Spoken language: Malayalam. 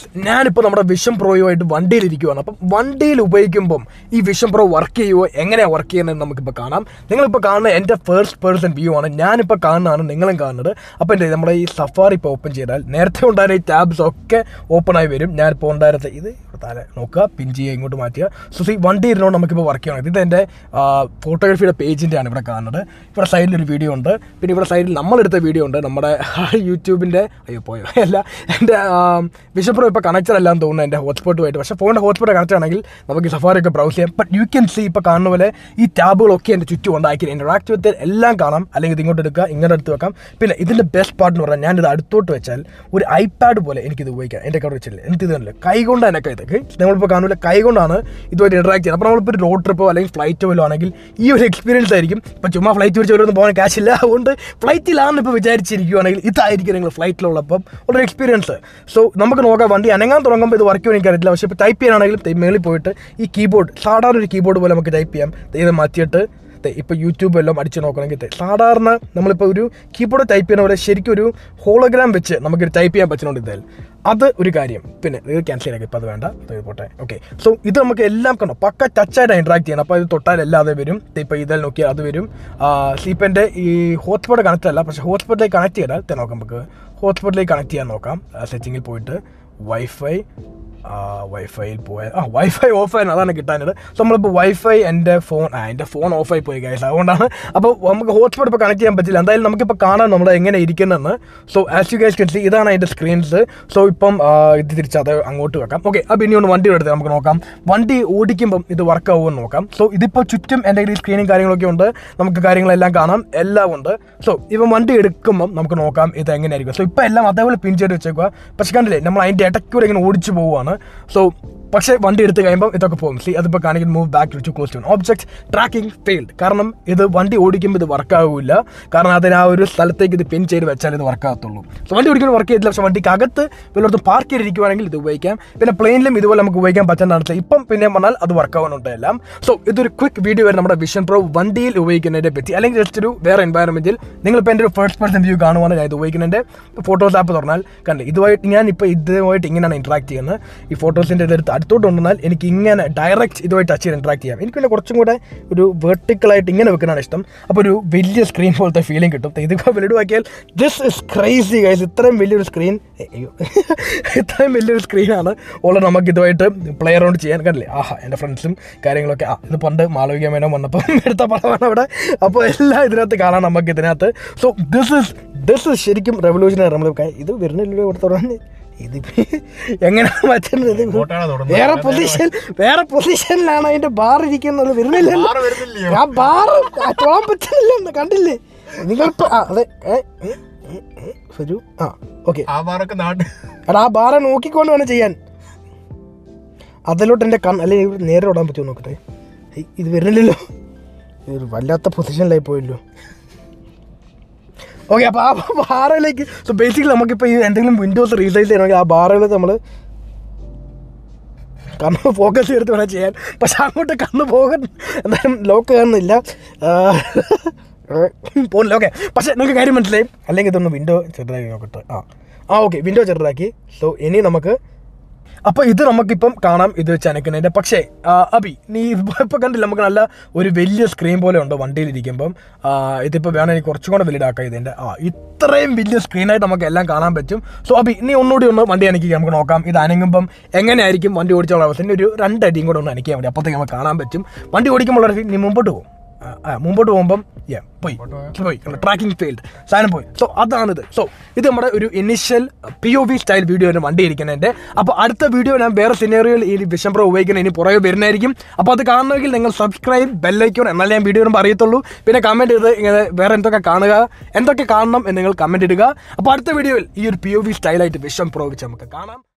ഞാനിപ്പോൾ നമ്മുടെ വിഷൻ പ്രോയുമായിട്ട് വണ്ടിയിൽ ഇരിക്കുവാണ് അപ്പം വണ്ടിയിൽ ഉപയോഗിക്കുമ്പം ഈ വിഷൻ പ്രോ വർക്ക് ചെയ്യുമോ എങ്ങനെയാണ് വർക്ക് ചെയ്യുന്നത് നമുക്കിപ്പോൾ കാണാം നിങ്ങളിപ്പോൾ കാണുന്ന എൻ്റെ ഫസ്റ്റ് പേഴ്സൺ വ്യൂ ആണ് ഞാനിപ്പോൾ കാണുന്നതാണ് നിങ്ങളും കാണുന്നത് അപ്പോൾ എൻ്റെ നമ്മുടെ ഈ സഫാറി ഇപ്പോൾ ഓപ്പൺ ചെയ്താൽ നേരത്തെ ഉണ്ടായിരുന്ന ഈ ടാബ്സ് ഒക്കെ ഓപ്പൺ ആയി വരും ഞാനിപ്പോൾ ഉണ്ടായിരുന്ന ഇത് ഇവിടെ താഴെ നോക്കുക പിൻ ചെയ്യുക ഇങ്ങോട്ട് മാറ്റുക സോ ഈ വണ്ടി ഇരുന്നുകൊണ്ട് നമുക്കിപ്പോൾ വർക്ക് ചെയ്യണം ഇത് എൻ്റെ ഫോട്ടോഗ്രാഫിയുടെ പേജിൻ്റെ ആണ് ഇവിടെ കാണുന്നത് ഇവിടെ സൈഡിൽ ഒരു വീഡിയോ ഉണ്ട് പിന്നെ ഇവിടെ സൈഡിൽ നമ്മളെടുത്ത വീഡിയോ ഉണ്ട് നമ്മുടെ യൂട്യൂബിൻ്റെ അയ്യോ പോയോ അല്ല എൻ്റെ വിഷൻ പ്രോ ഇപ്പോൾ കണക്റ്റഡ് അല്ലാന്ന് തോന്നുന്നു എൻ്റെ ഹോട്ട്സ്പോട്ടുമായിട്ട് പക്ഷേ ഫോണിൻ്റെ ഹോട്ട്സ്പോട്ട് കണക്റ്റ് ആണെങ്കിൽ നമുക്ക് ഈ സഫാറി ഒക്കെ ബ്രൗസ് ചെയ്യാം ബട്ട് യു ക്യാൻ സീ ഇപ്പോൾ കാണുന്ന പോലെ ഈ ടാബുകളൊക്കെ എൻ്റെ ചുറ്റും ഉണ്ടാക്കി ഇൻട്രാക്ട് വിത്ത് എല്ലാം കാണാം അല്ലെങ്കിൽ ഇത് ഇങ്ങോട്ട് എടുക്കുക ഇങ്ങോട്ട് എടുത്ത് വെക്കാം പിന്നെ ഇതിൻ്റെ ബെസ്റ്റ് പാർട്ട് എന്ന് പറഞ്ഞാൽ ഞാനിത് അടുത്തോട്ട് വെച്ചാൽ ഒരു ഐപാഡ് പോലെ എനിക്കിത് ഉപയോഗിക്കാം എൻ്റെ കവർ വെച്ചില്ല എനിക്ക് ഇത് കണ്ടില്ല കൈ കൊണ്ട് എനിക്ക് ഇതൊക്കെ നമ്മളിപ്പോൾ കാണൂല കൈ കൊണ്ടാണ് ഇതുമായിട്ട് ഇൻട്രാക്ട് ചെയ്യുന്നത് അപ്പോൾ നമ്മളിപ്പോൾ ഒരു റോഡ് ട്രിപ്പോ അല്ലെങ്കിൽ ഫ്ലൈറ്റ് പോലും ആണെങ്കിൽ ഈ ഒരു എക്സ്പീരിയൻസ് ആയിരിക്കും ഇപ്പോൾ ചുമ്മാ ഫ്ലൈറ്റ് പിടിച്ച് വരുന്ന പോകാൻ കാശില്ല അതുകൊണ്ട് ഫ്ലൈറ്റിലാണ് ഇപ്പോൾ വിചാരിച്ചിരിക്കുകയാണെങ്കിൽ ഇതായിരിക്കും നിങ്ങൾ ഫ്ലൈറ്റിലുള്ളപ്പം ഒരു എക്സ്പീരിയൻസ് സോ നമുക്ക് നോക്കാം വണ്ടി അനങ്ങാൻ തുടങ്ങുമ്പോൾ ഇത് വർക്ക് ചെയ്യുമെന്ന് എനിക്കറിയില്ല പക്ഷേ ഇപ്പോൾ ടൈപ്പ് ചെയ്യാനാണെങ്കിലും ദേ മേളിൽ പോയിട്ട് ഈ കീബോർഡ് സാധാരണ ഒരു കീബോർഡ് പോലെ നമുക്ക് ടൈപ്പ് ചെയ്യാം ദേ ഇത് മാറ്റിയിട്ട് ദേ ഇപ്പോൾ യൂട്യൂബ് എല്ലാം അടിച്ച് നോക്കണമെങ്കിൽ ദേ സാധാരണ നമ്മളിപ്പോൾ ഒരു കീബോർഡ് ടൈപ്പ് ചെയ്യുന്ന പോലെ ശരിക്കും ഒരു ഹോളോഗ്രാം വെച്ച് നമുക്ക് ടൈപ്പ് ചെയ്യാൻ പറ്റുന്നുണ്ട് ഇതിൽ അത് ഒരു കാര്യം പിന്നെ ഇത് ക്യാൻസൽ ആക്കി ഇപ്പോൾ അത് വേണ്ട ഇത് പോട്ടെ ഓക്കെ സോ ഇത് നമുക്ക് എല്ലാം കണ്ടോ പക്ക ടച്ചായിട്ട് ഇൻട്രാക്ട് ചെയ്യണം അപ്പോൾ ഇത് തൊട്ടാൽ അല്ലാതെ വരും ദേ ഇപ്പോൾ ഇതിൽ നോക്കിയാൽ അത് വരും സ്ലീപ്പൻ്റെ ഈ ഹോട്ട്സ്പോട്ട് കണക്റ്റ് അല്ല പക്ഷേ ഹോട്ട്സ്പോട്ടിലേക്ക് കണക്ട് ചെയ്താൽ ദേ നോക്കാം നമുക്ക് ഹോട്ട്സ്പോട്ടിലേക്ക് കണക്ട് ചെയ്യാൻ നോക്കാം സെറ്റിങ്ങിൽ പോയിട്ട് വൈഫൈ വൈഫൈയിൽ പോയ ആ വൈഫൈ ഓഫ് ആയിരുന്നു അതാണ് കിട്ടാനത് സോ നമ്മളിപ്പോൾ വൈഫൈ എൻ്റെ ഫോൺ ആ എൻ്റെ ഫോൺ ഓഫായി പോയി ഗൈസ് അതുകൊണ്ടാണ് അപ്പോൾ നമുക്ക് ഹോട്ട്സ്പോട്ട് ഇപ്പോൾ കണക്ട് ചെയ്യാൻ പറ്റില്ല എന്തായാലും നമുക്കിപ്പോൾ കാണാം നമ്മൾ എങ്ങനെ ഇരിക്കുന്നതെന്ന് so as you guys can see ഇതാണ് അതിൻ്റെ സ്ക്രീൻസ് സോ ഇപ്പം ആ, ഇത് തിരിച്ച് അത് അങ്ങോട്ട് വെക്കാം ഓക്കെ അപ്പോൾ ഇനി ഒന്ന് വണ്ടി എടുത്ത് നമുക്ക് നോക്കാം വണ്ടി ഓടിക്കുമ്പം ഇത് വർക്ക് ആവുമെന്ന് നോക്കാം സോ ഇതിപ്പോൾ ചുറ്റും എൻ്റെ കയ്യിൽ സ്ക്രീനും കാര്യങ്ങളൊക്കെ ഉണ്ട് നമുക്ക് കാര്യങ്ങളെല്ലാം കാണാം എല്ലാം ഉണ്ട് സോ ഇപ്പം വണ്ടി എടുക്കുമ്പം നമുക്ക് നോക്കാം ഇത് എങ്ങനെയായിരിക്കും സോ ഇപ്പോൾ എല്ലാം അതേപോലെ പിൻ ചെയ്ത് വെച്ചേക്കുക പക്ഷെ കണ്ടില്ലേ നമ്മൾ അതിൻ്റെ ഇടയ്ക്കൂടെ ഇങ്ങനെ ഓടിച്ചു പോവുകയാണ് സോ പക്ഷേ വണ്ടി എടുത്ത് കഴിയുമ്പോൾ ഇതൊക്കെ പോകും സി അതിപ്പോൾ കാണിക്കുന്ന move back to close to object tracking failed കാരണം ഇത് വണ്ടി ഓടിക്കുമ്പോൾ ഇത് വർക്ക് ആവില്ല കാരണം അതിന് ആ ഒരു സ്ഥലത്തേക്ക് ഇത് പിൻ ചെയ്ത് വെച്ചാൽ ഇത് വർക്ക് ആകത്തുള്ളൂ സോ വണ്ടി ഒരിക്കലും വർക്ക് ചെയ്തില്ല പക്ഷേ വണ്ടിക്ക് അകത്ത് വല്ലയിടത്തും പാർക്ക് ചെയ്തിരിക്കുവാണെങ്കിൽ ഇത് ഉപയോഗിക്കാം പിന്നെ പ്ലെയിനിലും ഇതുപോലെ നമുക്ക് ഉപയോഗിക്കാൻ പറ്റുന്നതാണ് ഇപ്പം പിന്നെ പറഞ്ഞാൽ അത് വർക്ക് ആവാനുണ്ട് എല്ലാം സോ ഇതൊരു ക്വിക്ക് വീഡിയോ വരെ നമ്മുടെ വിഷൻ പ്രോ വണ്ടിയിൽ ഉപയോഗിക്കുന്നതിനെ പറ്റി അല്ലെങ്കിൽ ജസ്റ്റ് ഒരു വേറെ എൻവയറമെൻറ്റിൽ നിങ്ങളിപ്പോൾ എൻ്റെ ഒരു ഫസ്റ്റ് പേഴ്സൺ വ്യൂ കാണുവാണ് ഞാൻ ഇത് ഉപയോഗിക്കുന്നതിൻ്റെ ഫോട്ടോസ് ആപ്പ് തുറന്നാൽ കണ്ട് ഇതുമായിട്ട് ഞാൻ ഇപ്പോൾ ഇതുമായിട്ട് ഇങ്ങനെയാണ് ഇൻട്രാക്ട് ചെയ്യുന്നത് ഈ ഫോട്ടോസിൻ്റെ ഇതെടുത്ത് അടുത്തോട്ട് കൊണ്ടുവന്നാൽ എനിക്ക് ഇങ്ങനെ ഡയറക്റ്റ് ഇതുമായിട്ട് ടച്ച് ചെയ്ത് ഇൻട്രാക്ട് ചെയ്യാം എനിക്ക് പിന്നെ കുറച്ചും കൂടെ ഒരു വെർട്ടിക്കലായിട്ട് ഇങ്ങനെ വെക്കുന്നതാണ് ഇഷ്ടം അപ്പോൾ ഒരു വലിയ സ്ക്രീൻ പോലത്തെ ഫീലിംഗ് കിട്ടും ഇതിപ്പോൾ വലുതാക്കിയാൽ ദിസ് ഇസ് ക്രൈസി ഗൈസ് ഇത്രയും വലിയൊരു സ്ക്രീൻ അയ്യോ ഇത്രയും വലിയൊരു സ്ക്രീനാണ് ഓൾറെഡി നമുക്ക് ഇതുമായിട്ട് പ്ലേ അറൗണ്ട് ചെയ്യാൻ കണ്ടില്ലേ ആഹാ എൻ്റെ ഫ്രണ്ട്സും കാര്യങ്ങളൊക്കെ ആ ഇത് പണ്ട് മാളവിക മേനോ വന്നപ്പോൾ എടുത്ത പടമാണ് അവിടെ അപ്പോൾ എല്ലാം ഇതിനകത്ത് കാണാം നമുക്ക് ഇതിനകത്ത് so this is this is ശരിക്കും റെവല്യൂഷനറി നമ്മൾ ഇത് വരുന്നില്ലല്ലോ ഇവിടെ തുടങ്ങി ഇത് എങ്ങനെയാണ് പറ്റുന്നത് ഇത് ഇങ്ങോട്ടാണ് തൊടുന്നത്. വേറെ പൊസിഷൻ വേറെ പൊസിഷനിലാണ് അതിന്റെ ബാർ ഇരിക്കുന്നത് വരുന്നില്ലല്ലോ ബാറ് വരുന്നില്ലയോ? ആ ബാർ തൊടാൻ പറ്റുന്നില്ല കണ്ടില്ലേ നിങ്ങൾ ആ അതെ ഏ, ഉം, ഉം, ഉം, സജു ആ ഓക്കെ ആ ബാറൊക്കെ നാട്ട് എടാ ആ ബാറെ നോക്കിക്കൊണ്ട് വേണം ചെയ്യാൻ അതിലോട്ട് എൻ്റെ കണ്ണ് അല്ലെങ്കിൽ ഇവിടെ നേരെ ഓടാൻ പറ്റുമോ നോക്കട്ടെ ഹേയ്, ഇത് വരുന്നില്ലല്ലോ ഇതൊരു വല്ലാത്ത പൊസിഷനിലായി പോയല്ലോ ഓക്കെ അപ്പോൾ ആ ബാറയിലേക്ക് സോ ബേസിക്കലി നമുക്കിപ്പോൾ ഈ എന്തെങ്കിലും വിൻഡോസ് റീസൈസ് ചെയ്യണമെങ്കിൽ ആ ബാറയിൽ നമ്മൾ കണ്ണ് ഫോക്കസ് ചെയ്തിട്ട് വേണം ചെയ്യാൻ പക്ഷെ അങ്ങോട്ട് കണ്ണ് പോകാൻ എന്തായാലും ലോക്ക് കാണുന്നില്ല പോകുന്നില്ല ഓക്കെ പക്ഷേ നിങ്ങൾക്ക് കാര്യം മനസ്സിലായി അല്ലെങ്കിൽ ഇതൊന്ന് വിൻഡോ ചെറുതാക്കി നോക്കട്ടെ ആ ആ ഓക്കെ വിൻഡോ ചെറുതാക്കി സോ ഇനി നമുക്ക് അപ്പോൾ ഇത് നമുക്കിപ്പം കാണാം ഇത് വെച്ച് അനക്കുന്നതിൻ്റെ പക്ഷേ ആ, അബി നീ ഇപ്പോൾ കണ്ടില്ല നമുക്ക് നല്ല ഒരു വലിയ സ്ക്രീൻ പോലെ ഉണ്ട് വണ്ടിയിലിരിക്കുമ്പം ആ, ഇതിപ്പോൾ വേണമെങ്കിൽ കുറച്ചും കൂടെ വലുതാക്കാം ഇതിൻ്റെ ആ ഇത്രയും വലിയ സ്ക്രീനായിട്ട് നമുക്ക് എല്ലാം കാണാൻ പറ്റും സോ അബി നീ ഒന്നുകൂടി ഒന്ന് വണ്ടി അനക്കി നമുക്ക് നോക്കാം ഇത് അനങ്ങുമ്പം എങ്ങനെയായിരിക്കും വണ്ടി ഓടിച്ചുള്ള അവസ്ഥ ഇനി ഒരു രണ്ടടിയും കൂടെ ഒന്ന് അനക്കിയാൽ മതി അപ്പോഴത്തേക്ക് നമുക്ക് കാണാൻ പറ്റും വണ്ടി ഓടിക്കുമ്പോൾ ഉള്ള നീ മുമ്പോട്ട് പോകും ആ, ആ, മുമ്പോട്ട് പോകുമ്പം yeah, പോയി പോയി ട്രാക്കിംഗ് ഫെയിൽഡ് സാധനം പോയി സോ അതാണിത് സോ ഇത് നമ്മുടെ ഒരു initial P O V style video വണ്ടി ഇരിക്കുന്നതിൻ്റെ അപ്പോൾ അടുത്ത വീഡിയോ ഞാൻ വേറെ സിനേറിയോയിൽ ഈ വിഷം പ്രോ ഉപയോഗിക്കുന്ന ഇനി പുറകെ വരുന്നതായിരിക്കും അപ്പോൾ അത് കാണണമെങ്കിൽ നിങ്ങൾ സബ്സ്ക്രൈബ് ബെല്ലൈക്കോൺ എന്നാലേ ഞാൻ വീഡിയോ വരുമ്പോൾ അറിയത്തുള്ളൂ പിന്നെ കമൻറ്റ് ചെയ്ത് ഇങ്ങനെ വേറെ എന്തൊക്കെ കാണുക എന്തൊക്കെ കാണണം എന്ന് നിങ്ങൾ കമൻറ്റ് ഇടുക അപ്പോൾ അടുത്ത വീഡിയോയിൽ ഈ ഒരു പി ഒ വി സ്റ്റൈലായിട്ട് വിഷം പ്രോ വെച്ച് നമുക്ക് കാണാം